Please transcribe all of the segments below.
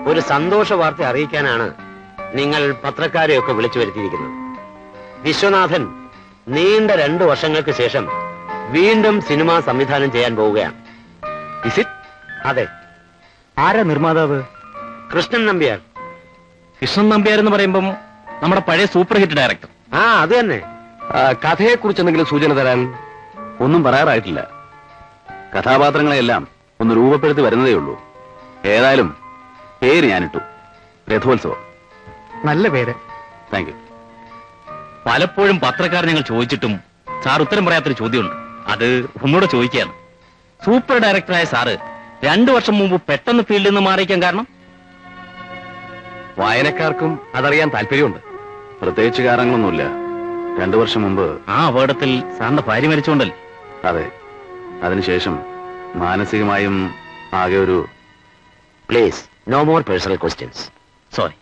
ഒരു സന്തോഷ വാർത്ത അറിയിക്കാനാണ് നിങ്ങൾ പത്രക്കാരെയൊക്കെ വിളിച്ചു വരുത്തിയിരിക്കുന്നത് വിശ്വനാഥൻ നീണ്ട രണ്ടു വർഷങ്ങൾക്ക് ശേഷം വീണ്ടും സിനിമ സംവിധാനം ചെയ്യാൻ പോവുകയാണ് അതെ ആരാ നിർമ്മാതാവ് കൃഷ്ണൻ നമ്പ്യാർ കൃഷ്ണൻ നമ്പ്യാർ എന്ന് പറയുമ്പം നമ്മുടെ പഴയ സൂപ്പർ ഹിറ്റ് ഡയറക്ടർ ആ അത് തന്നെ കഥയെ കുറിച്ച് എന്തെങ്കിലും സൂചന തരാൻ ഒന്നും പറയാറായിട്ടില്ല കഥാപാത്രങ്ങളെയെല്ലാം ഒന്ന് രൂപപ്പെടുത്തി വരുന്നതേ ഉള്ളൂ ഏതായാലും പേര് ഞാനിട്ടു രഥോത്സവം നല്ല പേര് താങ്ക് യു പലപ്പോഴും പത്രക്കാർ ഞങ്ങൾ ചോദിച്ചിട്ടും സാർ ഉത്തരം പറയാത്തൊരു ചോദ്യമുണ്ട് അത് ഒന്നുകൂടെ ചോദിക്കുകയാണ് സൂപ്പർ ഡയറക്ടറായ സാറ് രണ്ടു വർഷം മുമ്പ് പെട്ടെന്ന് ഫീൽഡിൽ നിന്ന് മാറിയിക്കാൻ കാരണം വായനക്കാർക്കും അതറിയാൻ താല്പര്യമുണ്ട് പ്രത്യേകിച്ച് കാരണങ്ങളൊന്നുമില്ല രണ്ടു വർഷം മുമ്പ് ആ അപകടത്തിൽ സാറിന്റെ ഭാര്യ മരിച്ചുകൊണ്ടല്ലേ അതെ അതിനുശേഷം മാനസികമായും ആകെ ഒരു please no more personal questions sorry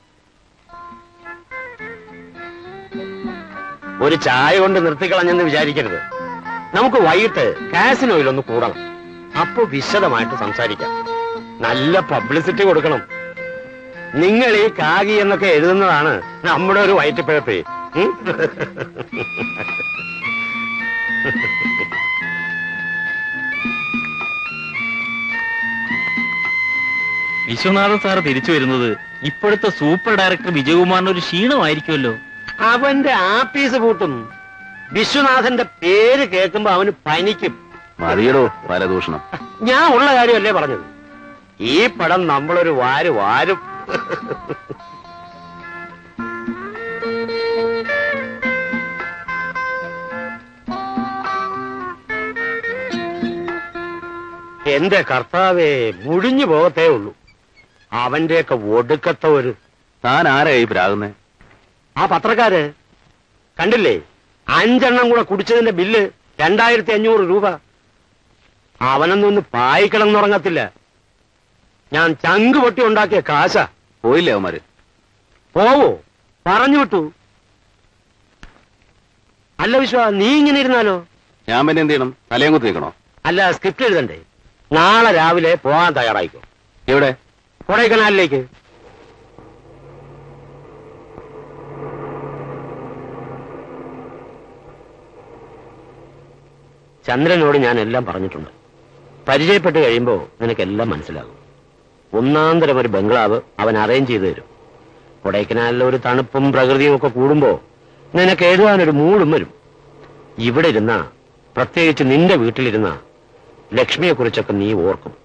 ഒരു ചായ കൊണ്ട് നിർത്തിക്കളഞ്ഞെന്ന് വിചാരിക്കരുത് നമുക്ക് വൈകിട്ട് കാസിനോയിൽ ഒന്ന് കൂടണം അപ്പോ വിശദമായിട്ട് സംസാരിക്കാം നല്ല പബ്ലിസിറ്റി കൊടുക്കണം നിങ്ങൾ ഈ കാകി എന്നൊക്കെ എഴുതുന്നതാണ് നമ്മുടെ ഒരു വയറ്റിപ്പഴപ്പേ ഉം? വിശ്വനാഥൻ സാർ തിരിച്ചു വരുന്നത് ഇപ്പോഴത്തെ സൂപ്പർ ഡയറക്ടർ വിജയകുമാറിന് ഒരു ക്ഷീണമായിരിക്കുമല്ലോ അവന്റെ ആപ്പീസ് പൂട്ടും വിശ്വനാഥന്റെ പേര് കേൾക്കുമ്പോ അവന് പനിക്കും മതിയടോ പലദൂഷണം ഞാൻ ഉള്ള കാര്യമല്ലേ പറഞ്ഞത് ഈ പടം നമ്മളൊരു വാര് വാരും എന്റെ കർത്താവേ മുടിഞ്ഞു പോകത്തേ ഉള്ളൂ അവന്റെയൊക്കെ ഒടുക്കത്തെ ഒരു താൻ ആരായി പ്രാകുന്നേ ആ പത്രക്കാര് കണ്ടില്ലേ അഞ്ചെണ്ണം കൂടെ കുടിച്ചതിന്റെ ബില്ല് രണ്ടായിരത്തി അഞ്ഞൂറ് രൂപ അവനൊന്നും ഒന്ന് പായിക്കിടന്നുറങ്ങത്തില്ല ഞാൻ ചങ്ക് പൊട്ടി ഉണ്ടാക്കിയ കാശ പോയില്ലേ അവന്മാര് പോവോ പറഞ്ഞു വിട്ടു അല്ല വിശ്വ നീ ഇങ്ങനെ ഇരുന്നാലോ ഞാൻ പിന്നെ എന്ത് ചെയ്യണം തലയും കുത്തി വെക്കണോ അല്ല സ്ക്രിപ്റ്റ് എഴുതണ്ടേ നാളെ രാവിലെ പോകാൻ തയ്യാറായിക്കോ എവിടെ കൊടൈക്കനാലിലേക്ക് ചന്ദ്രനോട് ഞാൻ എല്ലാം പറഞ്ഞിട്ടുണ്ട് പരിചയപ്പെട്ട് കഴിയുമ്പോൾ നിനക്കെല്ലാം മനസ്സിലാകും ഒന്നാന്തരം ഒരു ബംഗ്ലാവ് അവൻ അറേഞ്ച് ചെയ്തു തരും കൊടൈക്കനാലിലെ ഒരു തണുപ്പും പ്രകൃതിയും ഒക്കെ കൂടുമ്പോ നിനക്ക് എഴുതാനൊരു മൂടും വരും ഇവിടെ ഇരുന്ന പ്രത്യേകിച്ച് നിന്റെ വീട്ടിലിരുന്ന ലക്ഷ്മിയെ കുറിച്ചൊക്കെ നീ ഓർക്കും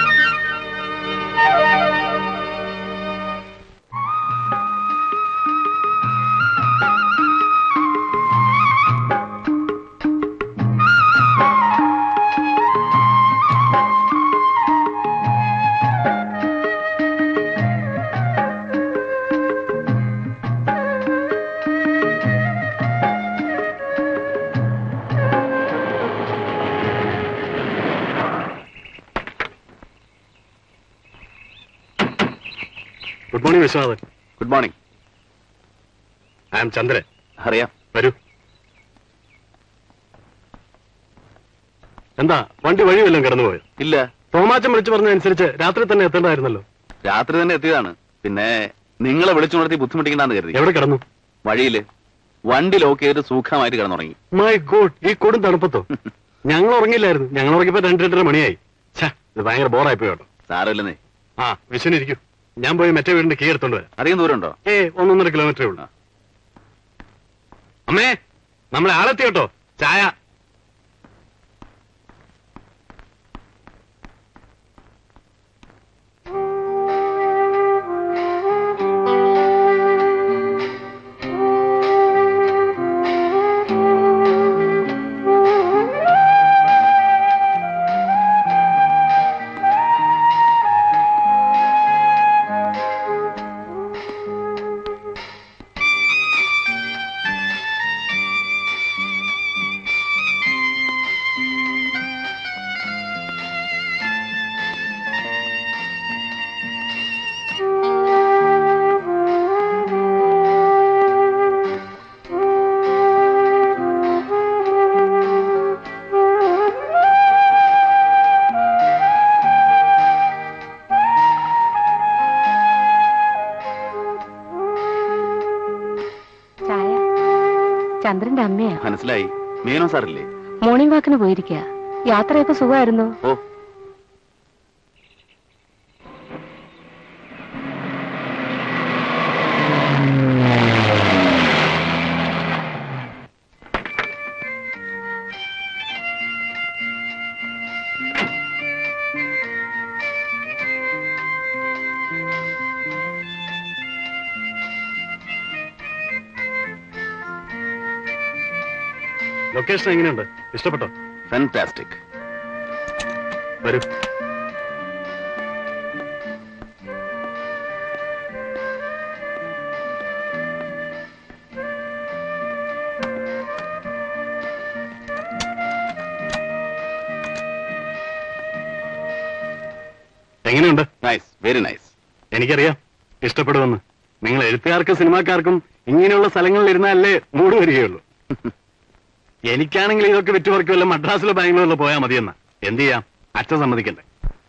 good morning Viswanathan good morning I am Chandran അറിയാം വരൂ എന്താ വണ്ടി വഴി വല്ലതും കിടന്നുപോയോ ഇല്ല തോമാച്ചൻ വിളിച്ചു പറഞ്ഞതനുസരിച്ച് രാത്രി തന്നെ എത്തേണ്ടതായിരുന്നല്ലോ രാത്രി തന്നെ എത്തിയതാണ് പിന്നെ നിങ്ങളെ വിളിച്ചുണർത്തി ബുദ്ധിമുട്ടിക്കണ്ടെന്ന് കരുതി എവിടെ കിടന്നു വഴിയില് വണ്ടി ലോക്ക് ചെയ്തിട്ട് സുഖമായിട്ട് കിടന്നുറങ്ങി മൈ ഗോഡ് ഈ കൊടും തണുപ്പത്തോ ഞങ്ങൾ ഉറങ്ങില്ലായിരുന്നു ഞങ്ങൾ ഉറങ്ങിയപ്പോ രണ്ട് രണ്ടര മണിയായി ഛേ ഇത് ഭയങ്കര ബോറായി പോയി കേട്ടോ സാരമില്ലെന്നേ ആ വിശനിരിക്കൂ ഞാൻ പോയി മറ്റേ വീടിന്റെ കീ എടുത്തോണ്ട് വരാം അധികം ദൂരമുണ്ടോ ഏ ഒന്നൊന്നര കിലോമീറ്ററേ ഉള്ളൂ അമ്മേ നമ്മളെ ആളെത്തി കേട്ടോ ചായ ചന്ദ്രന്റെ അമ്മയാ മനസ്സിലായി മേനോ സാറില്ലേ മോർണിംഗ് വാക്കിന് പോയിരിക്കുക യാത്രയൊക്കെ സുഖമായിരുന്നു ഓ ലൊക്കേഷൻ എങ്ങനെയുണ്ട് ഇഷ്ടപ്പെട്ടോ ഫാന്റാസ്റ്റിക് വരൂ എങ്ങനെയുണ്ട് നൈസ് വെരി നൈസ് എനിക്കറിയാം ഇഷ്ടപ്പെടുമെന്ന് നിങ്ങൾ എഴുത്തുകാർക്കും സിനിമാക്കാർക്കും ഇങ്ങനെയുള്ള സ്ഥലങ്ങളിൽ ഇരുന്നാലേ മൂട് വരികയുള്ളൂ എനിക്കാണെങ്കിൽ ഇതൊക്കെ വിറ്റുപറിക്കും വല്ല മദ്രാസിലോ ബാംഗ്ലൂരിലോ പോയാൽ മതിയെന്ന എന്ത് ചെയ്യാം അച്ഛൻ സമ്മതിക്കണ്ടേ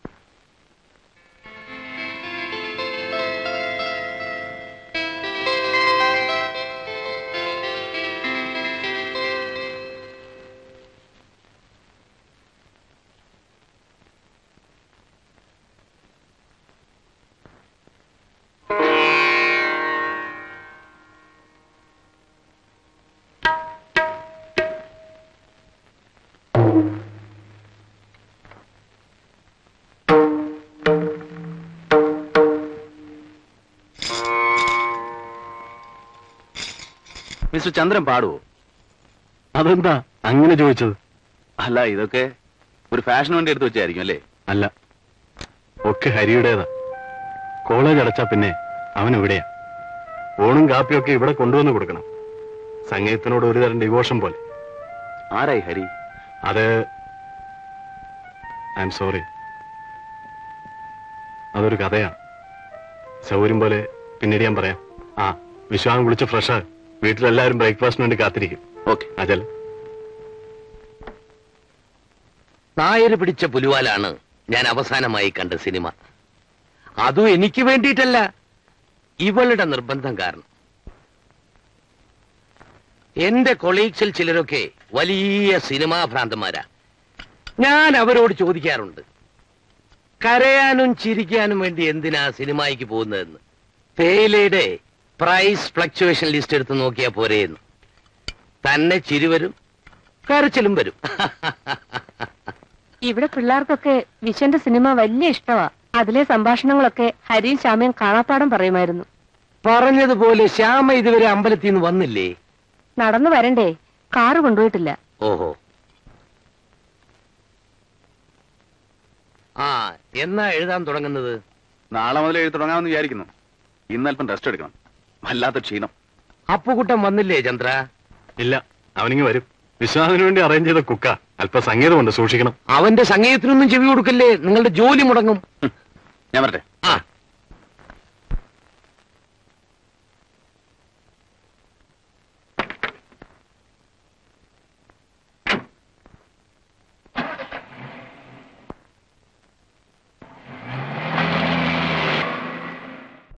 മിസ്റ്റർ ചന്ദ്രൻ പാടുവോ അതെന്താ അങ്ങനെ ചോദിച്ചത് അല്ല ഇതൊക്കെ ഒരു ഫാഷൻ വേണ്ടി എടുത്തു വെച്ചായിരിക്കും അല്ലേ അല്ല ഒക്കെ ഹരിയുടേതാ കോളേജ് അടച്ചാ പിന്നെ അവൻ ഇവിടെയാ ഓണും കാപ്പിയൊക്കെ ഇവിടെ കൊണ്ടുവന്ന് കൊടുക്കണം സംഗീതത്തിനോട് ഒരു തരം ഡിവോഷൻ പോലെ ആരായി ഹരി അത് ഐ എം സോറി അതൊരു കഥയാണ് സൗകര്യം പോലെ പിന്നീട് ഞാൻ പറയാം ആ വിശ്വാസം വിളിച്ച് ഫ്രഷാ വീട്ടിലെല്ലാവരും ബ്രേക്ക്ഫാസ്റ്റിന് വേണ്ടി കാത്തിരിക്കും ഓക്കെ അജൽ നായര് പിടിച്ച പുലുവാലാണ് ഞാൻ അവസാനമായി കണ്ട സിനിമ അതും എനിക്ക് വേണ്ടിയിട്ടല്ല ഇവളുടെ നിർബന്ധം കാരണം എന്റെ കൊളീഗ്സിൽ ചിലരൊക്കെ വലിയ സിനിമാ ഭ്രാന്തന്മാരാ ഞാൻ അവരോട് ചോദിക്കാറുണ്ട് കരയാനും ചിരിക്കാനും വേണ്ടി എന്തിനാ സിനിമയ്ക്ക് പോകുന്നതെന്ന് തേയിലയുടെ പ്രൈസ് ഫ്ലക്ച്വേഷൻ ലിസ്റ്റ് എടുത്ത് നോക്കിയാ പോരെയെന്ന് തന്നെ ചിരി വരും കരച്ചിലും വരും ഇവിടെ പിള്ളേർക്കൊക്കെ വിശ്വന്റെ സിനിമ വലിയ ഇഷ്ടമാ അതിലെ സംഭാഷണങ്ങളൊക്കെ ഹരിയും ശ്യാമയും കാണാപ്പാടം പറയുമായിരുന്നു പറഞ്ഞതുപോലെ ശ്യാമ ഇതുവരെ അമ്പലത്തിൽ നിന്ന് വന്നില്ലേ നടന്നു വരണ്ടേ കാറ് കൊണ്ടുപോയിട്ടില്ല ഓഹോ ആ എന്നാ എഴുതാൻ തുടങ്ങുന്നത് നാളെ മുതൽ എഴുതി തുടങ്ങാമെന്ന് വിചാരിക്കുന്നു ഇന്ന് അല്പം റെസ്റ്റ് എടുക്കണം വല്ലാത്ത ക്ഷീണം അപ്പുകുട്ടൻ വന്നില്ലേ ചന്ദ്ര ഇല്ല അവനിങ്ങ് വരും വിശ്വാസത്തിന് വേണ്ടി അറേഞ്ച് ചെയ്ത കുക്ക അല്പ സംഗീതമുണ്ട് സൂക്ഷിക്കണം അവന്റെ സംഗീതത്തിനൊന്നും ചെവി കൊടുക്കല്ലേ നിങ്ങളുടെ ജോലി മുടങ്ങും ഞാൻ വരട്ടെ